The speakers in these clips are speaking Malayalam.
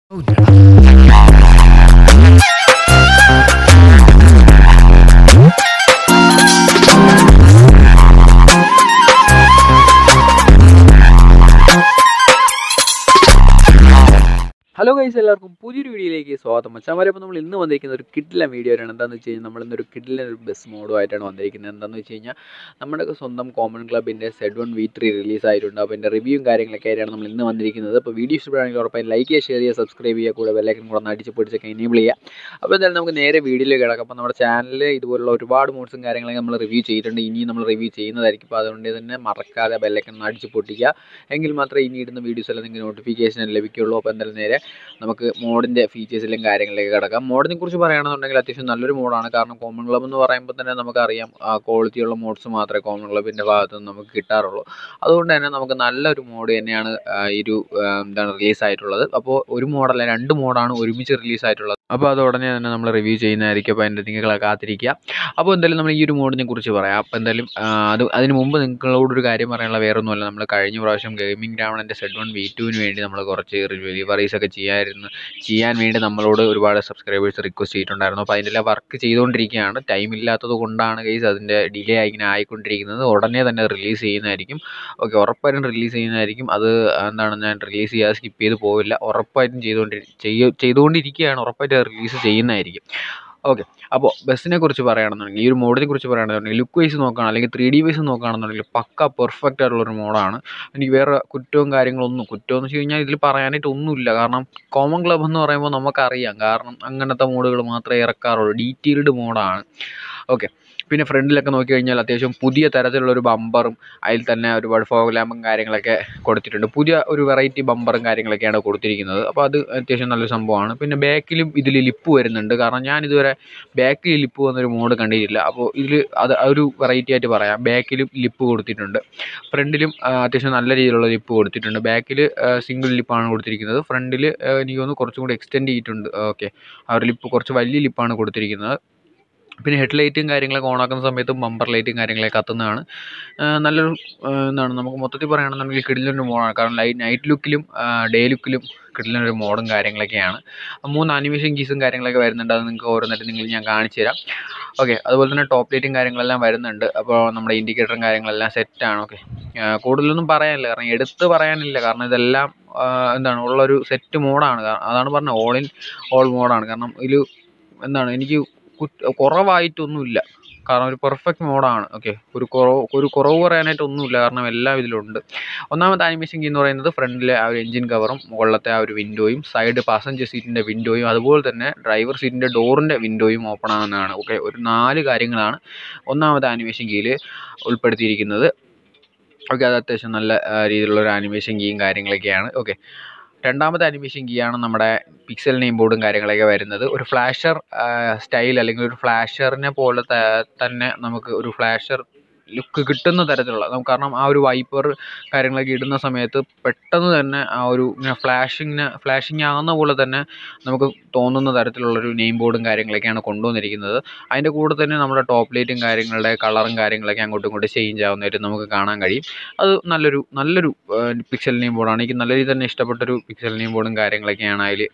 ഹലോ ഗൈസ് എല്ലാവർക്കും പുതിയൊരു വീഡിയോയിലേക്ക് സ്വാഗതം മച്ചാമാരെ അപ്പോൾ നമ്മൾ ഇന്ന് വന്നിരിക്കുന്ന ഒരു കിഡിലെ വീഡിയോ ആണ് എന്താണെന്ന് വെച്ച് കഴിഞ്ഞാൽ നമ്മൾ ഇന്നൊരു കിഡിലെ ഒരു ബസ് മോഡുമായിട്ടാണ് വന്നിരിക്കുന്നത് എന്താണെന്ന് വെച്ച് കഴിഞ്ഞാൽ നമ്മുടെ സ്വന്തം കോമൺ ക്ലബിൻ്റെ Z one V three release ആയിട്ടുണ്ട് അപ്പോൾ എൻ്റെ റിവ്യൂവും കാര്യങ്ങളൊക്കെ ആയിട്ടാണ് നമ്മൾ ഇന്ന് വന്നിരിക്കുന്നത് അപ്പോൾ വീഡിയോ ഇഷ്ടപ്പെടുകയാണെങ്കിൽ ഉറപ്പായും ലൈക്ക് ചെയ്യുക ഷെയർ ചെയ്യുക സബ്സ്ക്രൈബ് ചെയ്യുക കൂടെ ബെല്ലൈക്കൻ കൂടെ ഒന്ന് അടിച്ച് പിടിച്ചൊക്കെ എനേബിൾ ചെയ്യുക അപ്പോൾ എന്തായാലും നമുക്ക് നേരെ വീഡിയോയിലേക്ക് കിടക്കാം അപ്പോൾ നമ്മുടെ ചാനലിൽ ഇതുപോലുള്ള ഒരുപാട് മോഡ്സും കാര്യങ്ങളൊക്കെ നമ്മൾ റിവ്യൂ ചെയ്തിട്ടുണ്ട് ഇനിയും നമ്മൾ റിവ്യൂ ചെയ്യുന്നതായിരിക്കും അപ്പോൾ അതുകൊണ്ട് തന്നെ മറക്കാതെ ബെല്ലൈക്കൻ ഒന്ന് അടിച്ച് പൊട്ടിക്കുക എങ്കിൽ മാത്രമേ ഇനി ഇടുന്ന വീഡിയോസ് എല്ലാം നിങ്ങൾക്ക് നോട്ടിഫിക്കേഷൻ ലഭിക്കുകയുള്ളൂ അപ്പോൾ എന്തായാലും നേരെ നമുക്ക് മോഡിൻ്റെ ഫീച്ചേഴ്സിലും കാര്യങ്ങളിലേക്ക് കിടക്കാം മോഡിനെ കുറിച്ച് പറയുകയാണെന്നുണ്ടെങ്കിൽ അത്യാവശ്യം നല്ലൊരു മോഡാണ് കാരണം കോമൺ ക്ലബ് എന്ന് പറയുമ്പോൾ തന്നെ നമുക്കറിയാം ക്വാളിറ്റിയുള്ള മോഡ്സ് മാത്രമേ കോമൺ ക്ലബിൻ്റെ ഭാഗത്ത് നിന്ന് നമുക്ക് കിട്ടാറുള്ളൂ അതുകൊണ്ട് തന്നെ നമുക്ക് നല്ലൊരു മോഡ് തന്നെയാണ് ആ, ഈ ഒരു ആ, എന്താണ് റിലീസ് ആയിട്ടുള്ളത് അപ്പോൾ ഒരു മോഡല്ല രണ്ട് മോഡാണ് ഒരുമിച്ച് റിലീസ് ആയിട്ടുള്ളത് അപ്പോൾ അത് ഉടനെ തന്നെ നമ്മൾ റിവ്യൂ ചെയ്യുന്നതായിരിക്കും അപ്പോൾ അതിൻ്റെ നിങ്ങൾ കാത്തിരിക്കുക അപ്പോൾ എന്തായാലും നമ്മൾ ഈ ഒരു മോഡിനെ കുറിച്ച് പറയാം അപ്പോൾ എന്തായാലും ആ, അത് അതിന് മുമ്പ് നിങ്ങളോടൊരു കാര്യം പറയാനുള്ള വേറെ ഒന്നുമല്ല നമ്മൾ കഴിഞ്ഞ പ്രാവശ്യം ഗെയിമിംഗ് രാവണൻ്റെ സെഡ് വൺ വി ടുവിന് വേണ്ടി നമ്മൾ കുറച്ച് റിവ്യൂവറീസ് ഒക്കെ ചെയ്യാമായിരുന്നു ചെയ്യാൻ വേണ്ടി നമ്മളോട് ഒരുപാട് സബ്സ്ക്രൈബേഴ്സ് റിക്വസ്റ്റ് ചെയ്തിട്ടുണ്ടായിരുന്നു അപ്പോൾ അതിൻ്റെ വർക്ക് ചെയ്തുകൊണ്ടിരിക്കുകയാണ് ടൈം ഇല്ലാത്തത് കൊണ്ടാണ് ഗൈസ് അതിൻ്റെ ഡിലേ ആയി ഇങ്ങനെ ആയിക്കൊണ്ടിരിക്കുന്നത് ഉടനെ തന്നെ റിലീസ് ചെയ്യുന്നതായിരിക്കും ഓക്കെ ഉറപ്പായിട്ടും റിലീസ് ചെയ്യുന്നതായിരിക്കും അത് എന്താണ് ഞാൻ റിലീസ് ചെയ്യാതെ സ്കിപ്പ് ചെയ്ത് പോവില്ല ഉറപ്പായിട്ടും ചെയ്തുകൊണ്ടി ചെയ്യ ചെയ്തുകൊണ്ടിരിക്കുകയാണ് ഉറപ്പായിട്ടും റിലീസ് ചെയ്യുന്നതായിരിക്കും ഓക്കെ അപ്പോൾ ബസ്സിനെ കുറിച്ച് പറയുകയാണെന്നുണ്ടെങ്കിൽ ഈ ഒരു മോഡിനെ കുറിച്ച് പറയുകയാണെന്നുണ്ടെങ്കിൽ ലുക്ക് വൈസ് നോക്കുകയാണ് അല്ലെങ്കിൽ ത്രീ ഡി വൈസ് നോക്കുകയാണെന്നുണ്ടെങ്കിൽ പക്ക പെർഫെക്റ്റ് ആയിട്ടുള്ളൊരു മോഡാണ് എനിക്ക് വേറെ കുറ്റവും കാര്യങ്ങളൊന്നും കുറ്റം എന്ന് വെച്ച് കഴിഞ്ഞാൽ ഇതിൽ പറയാനായിട്ട് ഒന്നുമില്ല കാരണം കോമൺ ക്ലബ് എന്ന് പറയുമ്പോൾ നമുക്കറിയാം കാരണം അങ്ങനത്തെ മോഡുകൾ മാത്രമേ ഇറക്കാറുള്ളൂ ഡീറ്റെയിൽഡ് മോഡാണ് ഓക്കെ പിന്നെ ഫ്രണ്ടിലൊക്കെ നോക്കി കഴിഞ്ഞാൽ അത്യാവശ്യം പുതിയ തരത്തിലുള്ള ഒരു ബമ്പറും അതിൽ തന്നെ ഒരുപാട് ഫോഗ് ലാമ്പും കാര്യങ്ങളൊക്കെ കൊടുത്തിട്ടുണ്ട് പുതിയ ഒരു വെറൈറ്റി ബമ്പറും കാര്യങ്ങളൊക്കെയാണ് കൊടുത്തിരിക്കുന്നത് അപ്പോൾ അത് അത്യാവശ്യം നല്ലൊരു സംഭവമാണ് പിന്നെ ബാക്കിലും ഇതിൽ ലിപ്പ് വരുന്നുണ്ട് കാരണം ഞാൻ ഇതുവരെ ബാക്കിൽ ലിപ്പ് വന്നൊരു മോഡ് കണ്ടിട്ടില്ല അപ്പോൾ ഇതിൽ അത് ആ ഒരു വെറൈറ്റി ആയിട്ട് പറയാം ബാക്കിലും ലിപ്പ് കൊടുത്തിട്ടുണ്ട് ഫ്രണ്ടിലും ആ, അത്യാവശ്യം നല്ല രീതിയിലുള്ള ലിപ്പ് കൊടുത്തിട്ടുണ്ട് ബാക്കിൽ സിംഗിൾ ലിപ്പാണ് കൊടുത്തിരിക്കുന്നത് ഫ്രണ്ടിൽ എനിക്ക് തോന്നുന്നു കുറച്ചും കൂടി എക്സ്റ്റെൻഡ് ചെയ്തിട്ടുണ്ട് ഓക്കെ ആ ഒരു ലിപ്പ് കുറച്ച് വലിയ ലിപ്പാണ് കൊടുത്തിരിക്കുന്നത് പിന്നെ ഹെഡ് ലൈറ്റും കാര്യങ്ങളൊക്കെ ഓണാക്കുന്ന സമയത്ത് ബമ്പർ ലൈറ്റും കാര്യങ്ങളൊക്കെ കത്തുന്നതാണ് ആ, നല്ലൊരു ആ, എന്താണ് നമുക്ക് മൊത്തത്തിൽ പറയുകയാണെന്നുണ്ടെങ്കിൽ കിടിലൊരു മോഡാണ് കാരണം ലൈറ്റ് നൈറ്റ് ലുക്കിലും ഡേ ലുക്കിലും കിടിലൊരു മോഡും കാര്യങ്ങളൊക്കെയാണ് മൂന്ന് അനിമേഷൻ കീസും കാര്യങ്ങളൊക്കെ വരുന്നുണ്ട് അത് നിങ്ങൾക്ക് ഓരോന്നായിട്ട് നിങ്ങൾ ഞാൻ കാണിച്ചു തരാം ഓക്കെ അതുപോലെ തന്നെ ടോപ്പ് ലൈറ്റും കാര്യങ്ങളെല്ലാം വരുന്നുണ്ട് അപ്പോൾ നമ്മുടെ ഇൻഡിക്കേറ്ററും കാര്യങ്ങളെല്ലാം സെറ്റാണ് ഓക്കെ കൂടുതലൊന്നും പറയാനില്ല കാരണം എടുത്ത് പറയാനില്ല കാരണം ഇതെല്ലാം ആ, എന്താണ് ഉള്ളൊരു സെറ്റ് മോഡാണ് അതാണ് പറഞ്ഞത് ഓൾ ഇൻ ഓൾ മോഡാണ് കാരണം ഇതിൽ എന്താണ് എനിക്ക് കുറ്റ കുറവായിട്ടൊന്നുമില്ല കാരണം ഒരു പെർഫെക്റ്റ് മോഡാണ് ഓക്കെ ഒരു കുറവ് ഒരു കുറവ് പറയാനായിട്ട് ഒന്നുമില്ല കാരണം എല്ലാം ഇതിലുണ്ട് ഒന്നാമത്തെ ആനിമേഷൻ കീ എന്ന് പറയുന്നത് ഫ്രണ്ടിലെ ആ ഒരു എഞ്ചിൻ കവറും മുകളിലത്തെ ആ ഒരു വിൻഡോയും സൈഡ് പാസഞ്ചർ സീറ്റിൻ്റെ വിൻഡോയും അതുപോലെ തന്നെ ഡ്രൈവർ സീറ്റിൻ്റെ ഡോറിൻ്റെ വിൻഡോയും ഓപ്പൺ ആകുന്നതാണ് ഓക്കെ ഒരു നാല് കാര്യങ്ങളാണ് ഒന്നാമത്തെ ആനിമേഷൻ കീയിൽ ഉൾപ്പെടുത്തിയിരിക്കുന്നത് ഓക്കെ അത് അത്യാവശ്യം നല്ല ആ, രീതിയിലുള്ള ഒരു ആനിമേഷൻ കീയും കാര്യങ്ങളൊക്കെയാണ് ഓക്കെ രണ്ടാമത്തെ അനിമേഷൻ കീ ആണ് നമ്മുടെ പിക്സൽ നെയിം ബോർഡും കാര്യങ്ങളൊക്കെ വരുന്നത് ഒരു ഫ്ലാഷർ സ്റ്റൈൽ അല്ലെങ്കിൽ ഒരു ഫ്ലാഷറിനെ പോലെ ത- തന്നെ നമുക്ക് ഒരു ഫ്ലാഷർ ലുക്ക് കിട്ടുന്ന തരത്തിലുള്ള നമുക്ക് കാരണം ആ ഒരു വൈപ്പർ കാര്യങ്ങളൊക്കെ ഇടുന്ന സമയത്ത് പെട്ടെന്ന് തന്നെ ആ ഒരു ഇങ്ങനെ ഫ്ലാഷിങ്ങിന് ഫ്ലാഷിങ് ആകുന്ന പോലെ തന്നെ നമുക്ക് തോന്നുന്ന തരത്തിലുള്ളൊരു നെയിം ബോർഡും കാര്യങ്ങളൊക്കെയാണ് കൊണ്ടുവന്നിരിക്കുന്നത് അതിൻ്റെ കൂടെ തന്നെ നമ്മുടെ ടോപ്പ് ലൈറ്റും കാര്യങ്ങളുടെ കളറും കാര്യങ്ങളൊക്കെ അങ്ങോട്ടും ഇങ്ങോട്ടും ചേഞ്ച് ആവുന്നതായിട്ട് നമുക്ക് കാണാൻ കഴിയും അത് നല്ലൊരു നല്ലൊരു പിക്സൽ നെയിം ബോർഡാണ് എനിക്ക് നല്ല രീതിയിൽ തന്നെ ഇഷ്ടപ്പെട്ടൊരു പിക്സൽ നെയിം ബോർഡും കാര്യങ്ങളൊക്കെയാണ് അതിൽ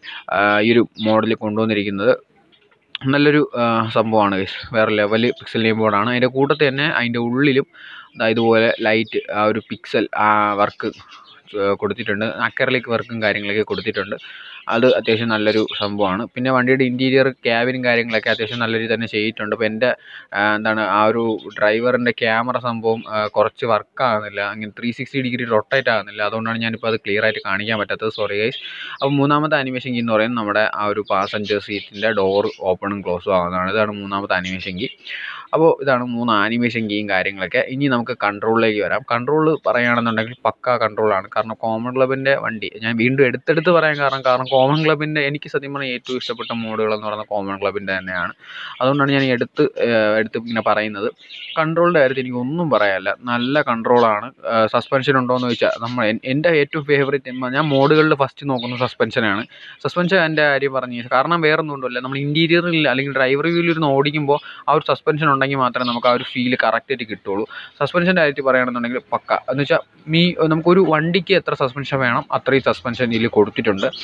ഈ ഒരു മോഡലിൽ കൊണ്ടുവന്നിരിക്കുന്നത് നല്ലൊരു ആ, സംഭവമാണ് guys. വേറെ ലെവൽ പിക്സൽ നെയിം ബോർഡാണ് അതിൻ്റെ കൂട്ടത്തിൽ തന്നെ അതിൻ്റെ ഉള്ളിലും ദാ ഇതുപോലെ ലൈറ്റ് ആ ഒരു പിക്സൽ വർക്ക് കൊടുത്തിട്ടുണ്ട് അക്കറിലേക്ക് വർക്കും കാര്യങ്ങളൊക്കെ കൊടുത്തിട്ടുണ്ട് അത് അത്യാവശ്യം നല്ലൊരു സംഭവമാണ് പിന്നെ വണ്ടിയുടെ ഇൻറ്റീരിയർ ക്യാബിനും കാര്യങ്ങളൊക്കെ അത്യാവശ്യം നല്ല രീതിയിൽ തന്നെ ചെയ്തിട്ടുണ്ട് അപ്പോൾ എൻ്റെ ആ, എന്താണ് ആ ഒരു ഡ്രൈവറിൻ്റെ ക്യാമറ സംഭവം ആ, കുറച്ച് വർക്ക് ആകുന്നില്ല അങ്ങനെ ത്രീ സിക്സ്റ്റി ഡിഗ്രി റൊട്ടേറ്റ് ആകുന്നില്ല അതുകൊണ്ടാണ് ഞാനിപ്പോൾ അത് ക്ലിയർ ആയിട്ട് കാണിക്കാൻ പറ്റാത്തത് സോറി ഗൈസ് അപ്പോൾ മൂന്നാമത്തെ അനിമേഷൻ കീ എന്ന് പറയുന്നത് നമ്മുടെ ആ ഒരു പാസഞ്ചർ സീറ്റിൻ്റെ ഡോർ ഓപ്പണും ക്ലോസും ആകുന്നതാണ് ഇതാണ് മൂന്നാമത്തെ അനിമേഷൻ കീ അപ്പോൾ ഇതാണ് മൂന്ന് ആനിമേഷൻ കീയും കാര്യങ്ങളൊക്കെ ഇനി നമുക്ക് കൺട്രോളിലേക്ക് വരാം കൺട്രോൾ പറയുകയാണെന്നുണ്ടെങ്കിൽ പക്ക കൺട്രോളാണ് കാരണം കോമൺ ക്ലബിൻ്റെ വണ്ടി ഞാൻ വീണ്ടും എടുത്തെടുത്ത് പറയാൻ കാരണം കാരണം കോമൺ ക്ലബിൻ്റെ എനിക്ക് സത്യം പറഞ്ഞാൽ ഏറ്റവും ഇഷ്ടപ്പെട്ട മോഡുകൾ എന്ന് പറയുന്നത് കോമൺ ക്ലബിൻ്റെ തന്നെയാണ് അതുകൊണ്ടാണ് ഞാൻ ഈ എടുത്ത് ഏഹ്, എടുത്ത് ഇങ്ങനെ പറയുന്നത് കൺട്രോളിൻ്റെ കാര്യത്തിൽ എനിക്ക് ഒന്നും പറയാനില്ല നല്ല കൺട്രോളാണ് സസ്പെൻഷൻ ഉണ്ടോ എന്ന് ചോദിച്ചാൽ നമ്മൾ എൻ- എൻ്റെ ഏറ്റവും ഫേവറേറ്റ് ഞാൻ മോഡുകളിൽ ഫസ്റ്റ് നോക്കുന്നത് സസ്പെൻഷനാണ് സസ്പെൻഷൻ എൻ്റെ കാര്യം പറഞ്ഞു കാരണം വേറെ ഒന്നും കൊണ്ടല്ല നമ്മൾ ഇൻറ്റീരിയറിൽ അല്ലെങ്കിൽ ഡ്രൈവർ വ്യൂവിൽ ഇരുന്ന് ഓടിക്കുമ്പോൾ ആ ഒരു സസ്പെൻഷൻ ഉണ്ടെങ്കിൽ മാത്രമേ നമുക്ക് ആ ഒരു ഫീൽ കറക്റ്റായിട്ട് കിട്ടുള്ളൂ സസ്പെൻഷൻ്റെ കാര്യത്തിൽ പറയുകയാണെന്നുണ്ടെങ്കിൽ പക്ക എന്ന് വെച്ചാൽ മീ നമുക്കൊരു വണ്ടിക്ക് എത്ര സസ്പെൻഷൻ വേണം അത്രയും സസ്പെൻഷൻ ഇതിൽ കൊടുത്തിട്ടുണ്ട് ഓവർ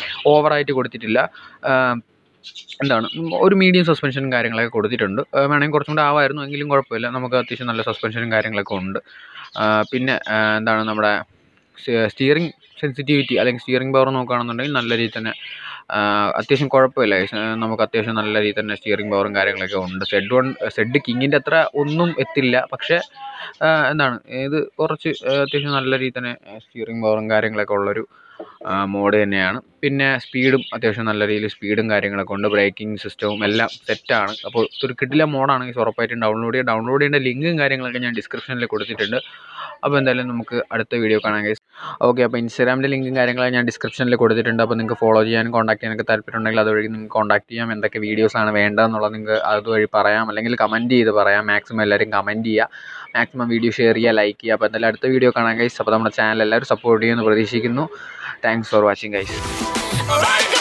ഓവറായിട്ട് കൊടുത്തിട്ടില്ല ആ, എന്താണ് ഉം, ഒരു മീഡിയം സസ്പെൻഷനും കാര്യങ്ങളൊക്കെ കൊടുത്തിട്ടുണ്ട് ആ, വേണമെങ്കിൽ കുറച്ചും കൂടെ ആവായിരുന്നു എങ്കിലും കുഴപ്പമില്ല നമുക്ക് അത്യാവശ്യം നല്ല സസ്പെൻഷനും കാര്യങ്ങളൊക്കെ ഉണ്ട് ആ, പിന്നെ ആ, എന്താണ് നമ്മുടെ സ്റ്റിയറിംഗ് സെൻസിറ്റിവിറ്റി അല്ലെങ്കിൽ സ്റ്റിയറിംഗ് പവർ നോക്കുകയാണെന്നുണ്ടെങ്കിൽ നല്ല രീതിയിൽ തന്നെ ആ, അത്യാവശ്യം കുഴപ്പമില്ല guys. ആ, നമുക്ക് അത്യാവശ്യം നല്ല രീതിയിൽ തന്നെ സ്റ്റിയറിംഗ് പവറും കാര്യങ്ങളൊക്കെ ഉണ്ട് സെഡ് വൺ സെഡ് കിങ്ങിൻ്റെ അത്ര ഒന്നും എത്തില്ല പക്ഷേ ആ, എന്താണ് ഇത് കുറച്ച് ആ, അത്യാവശ്യം നല്ല രീതിയിൽ തന്നെ സ്റ്റിയറിംഗ് പവറും കാര്യങ്ങളൊക്കെ ഉള്ളൊരു മോഡ് തന്നെയാണ് പിന്നെ സ്പീഡും അത്യാവശ്യം നല്ല രീതിയിൽ സ്പീഡും കാര്യങ്ങളൊക്കെ ഉണ്ട് ബ്രേക്കിംഗ് സിസ്റ്റവും എല്ലാം സെറ്റാണ് അപ്പോൾ ഇതൊരു കിട്ടില്ല മോഡാണെങ്കിൽ ഉറപ്പായിട്ടും ഡൗൺലോഡ് ചെയ്യുക ഡൗൺലോഡ് ചെയ്യേണ്ട ലിങ്കും കാര്യങ്ങളൊക്കെ ഞാൻ ഡിസ്ക്രിപ്ഷനിൽ കൊടുത്തിട്ടുണ്ട് അപ്പോൾ എന്തായാലും നമുക്ക് അടുത്ത വീഡിയോ കാണാം ഗൈസ് ഓക്കെ അപ്പോൾ ഇൻസ്റ്റാഗ്രാമിൻ്റെ ലിങ്കും കാര്യങ്ങളൊക്കെ ഞാൻ ഡിസ്ക്രിപ്ഷനിൽ കൊടുത്തിട്ടുണ്ട് അപ്പോൾ നിങ്ങൾക്ക് ഫോളോ ചെയ്യാനും കോൺടാക്ട് ചെയ്യാനൊക്കെ താല്പര്യം ഉണ്ടെങ്കിൽ അതുവഴി നിങ്ങൾക്ക് കോൺടാക്ട് ചെയ്യാം എന്തൊക്കെ വീഡിയോസാണ് വേണ്ടതെന്നുള്ളത് നിങ്ങൾക്ക് അതുവഴി പറയാം അല്ലെങ്കിൽ കമൻറ്റ് ചെയ്ത് പറയാം മാക്സിമം എല്ലാവരും കമൻറ്റ് ചെയ്യുക മാക്സിമം വീഡിയോ ഷെയർ ചെയ്യുക ലൈക്ക് ചെയ്യുക അപ്പോൾ എന്തായാലും അടുത്ത വീഡിയോ കാണാം ഗൈസ് അപ്പോൾ നമ്മുടെ ചാനൽ എല്ലാവരും സപ്പോർട്ട് ചെയ്യുമെന്ന് പ്രതീക്ഷിക്കുന്നു thanks for watching guys Alright.